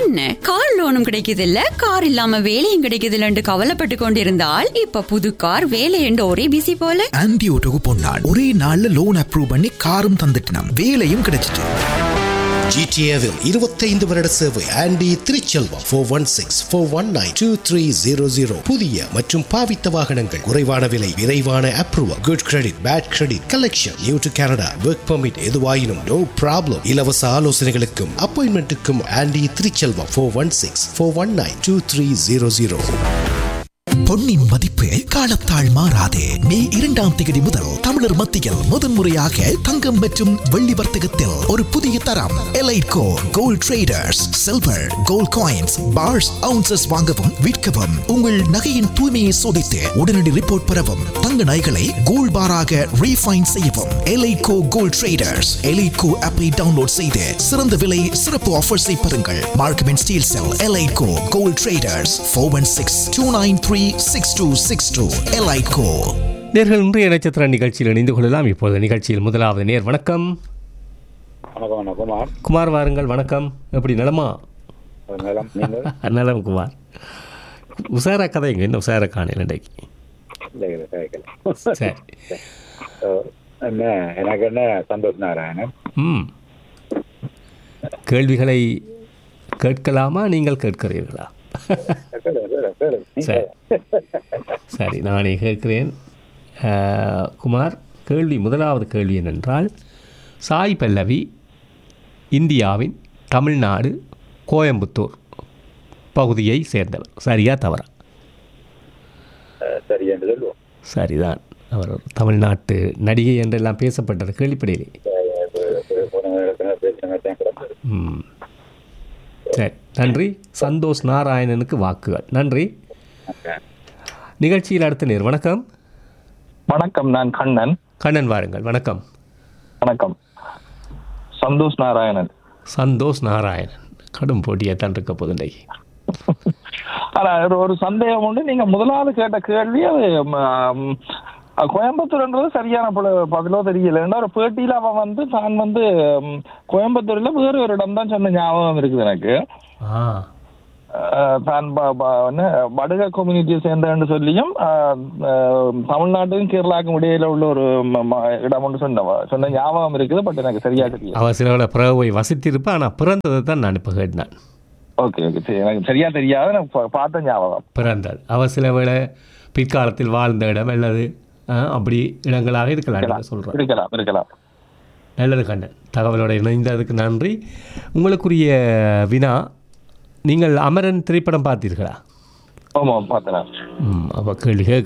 என்ன கார் லோனும் கிடைக்குது இல்ல கார் இல்லாம வேலையும் கிடைக்குது இல்லன்னு கவலைப்பட்டு கொண்டிருந்தால் இப்ப புது கார் வேலை என்று ஒரே பிசி போல ஆன்டி ஓட்டோக்கு பொன்னான் ஒரே நாள்ல லோன் அப்ரூவ் பண்ணி காரும் தந்துட்டினான் வேலையும் கிடைச்சிட்டு ஜிடிஏவில் இருபத்தைந்து வருட சேவை Andy Thiruchelvam four one six four one nine two three zero zero புதிய மற்றும் பாவித்த வாகனங்கள் குறைவான விலை விரைவான approval good credit bad credit collection new to Canada work permit எதுவாயினும் நோ ப்ராப்ளம் இலவச ஆலோசனைகளுக்கும் அப்பாயின்மெண்ட்டுக்கும் Andy Thiruchelvam four one six four one nine two three zero zero பொன்னின் மதிப்பு காலத்தால் மாறாதே மே இரண்டாம் தேதி முதல் தமிழர் மத்தியில் முதன்முறையாக தங்கம் மற்றும் வெள்ளி வர்த்தகத்தில் ஒரு புதிய தரம் Elitco gold traders silver gold coins bars ounces வாங்கவும் விற்கவும் உங்கள் நகையின் தூய்மையை சோதித்து உடனடி ரிப்போர்ட் பெறவும் தங்க நகைகளை கோல்ட் பாராக ரீஃபைன் செய்யவும் எலைட்கோ கோல்ட் ட்ரேடர்ஸ் எலைட்கோ ஆப்பை டவுன்லோட் செய்து சிறந்த விலை சிறப்பு ஆஃபர்ஸை பெறுங்கள் மார்க்கமெண்ட் ஸ்டீல் செல் Elitco gold traders four one six two nine three six two six two Elitco நேர்கள் இன்றைய நட்சத்திர நிகழ்ச்சியில் இணைந்து கொள்ளலாம் இப்பொழுது நிகழ்ச்சியில் முதலாவது நேர் வணக்கம் வணக்கம் வணக்கம் குமார் குமார் வாருங்கள் வணக்கம் எப்படி நலமா ஒரு நிலம் நீங்கள் நலம் குமார் உசாரா கதைங்க என்ன உசார காணையில் இன்றைக்கு இல்லை இல்லை கேட்கல சரி அஹ், என்ன எனக்கு என்ன சந்தோஷ் நாராயணன் ம் கேள்விகளை கேட்கலாமா நீங்கள் கேட்கிறீர்களா கேளு, கேளு, கேளு. சரி சரி நானே கேட்கிறேன் அஹ், குமார் கேள்வி முதலாவது கேள்வி என்னென்றால் சாய் பல்லவி இந்தியாவின் தமிழ்நாடு கோயம்புத்தூர் பகுதியை சேர்ந்தவர் சரியா தவறா அஹ், சரி என்று சொல்லுவோம் சரிதான் அவர் ஒரு தமிழ்நாட்டு நடிகை என்றெல்லாம் பேசப்பட்டது கேள்விப்படையிலே போன இடத்துல பேசின தான் கிடந்தது ம் சரி நன்றி சந்தோஷ் நாராயணனுக்கு வாக்குகள் நன்றி நிகழ்ச்சியில் அடுத்த நேர் வணக்கம் வணக்கம் நான் கண்ணன் கண்ணன் வாருங்கள் வணக்கம் வணக்கம் சந்தோஷ் நாராயணன் சந்தோஷ் நாராயணன் கடும் போட்டியாக தான் இருக்க போகுது இன்றைக்கு ஆனா ஒரு- ஒரு சந்தேகம் உண்டு நீங்க முதலாவது கேட்ட கேள்வி அது ம், அஹ், கோயம்புத்தூர்ன்றது சரியான பல- பதிலோ தெரியல ஏன்னா ஒரு பேட்டியில அவன் வந்து தான் வந்து ம், கோயம்புத்தூர்ல வேற ஒரு இடம் தான் சொன்ன ஞாபகம் இருக்குது எனக்கு ஆ அஹ், தான் ப- ப- என்ன, படுக கம்யூனிட்டியை சேர்ந்தேன்னு சொல்லியும் அஹ், அஹ், தமிழ்நாட்டுக்கும் கேரளாவுக்கும் இடையில உள்ள ஒரு ம- ம- இடம் ஒன்று சொன்ன சொன்ன ஞாபகம் இருக்குது பட் எனக்கு சரியா தெரியல அவ சிலவில் பிறவை வசித்திருப்பா ஆனால் பிறந்ததை தான் நான் இப்போ கேட்டேன் ஓகே ஓகே சரி எனக்கு சரியா தெரியாது எனக்கு பா- பார்த்த ஞாபகம் பிறந்தது அவ சில வேளை பிற்காலத்தில் வாழ்ந்த இடம் அல்லது ஆ, அப்படி இடங்களாக இருக்கலாம் நீங்கள் சொல்கிறேன் இருக்கலாம் இருக்கலாம் நல்லது கண்ணன் தகவலோட இணைந்ததுக்கு நன்றி உங்களுக்குரிய வினா நீங்கள் அமரன் திரைப்படம் பார்த்தீர்களா ஆமாம் பார்த்தேன் ம் அப்போ கேள்வி கேட்க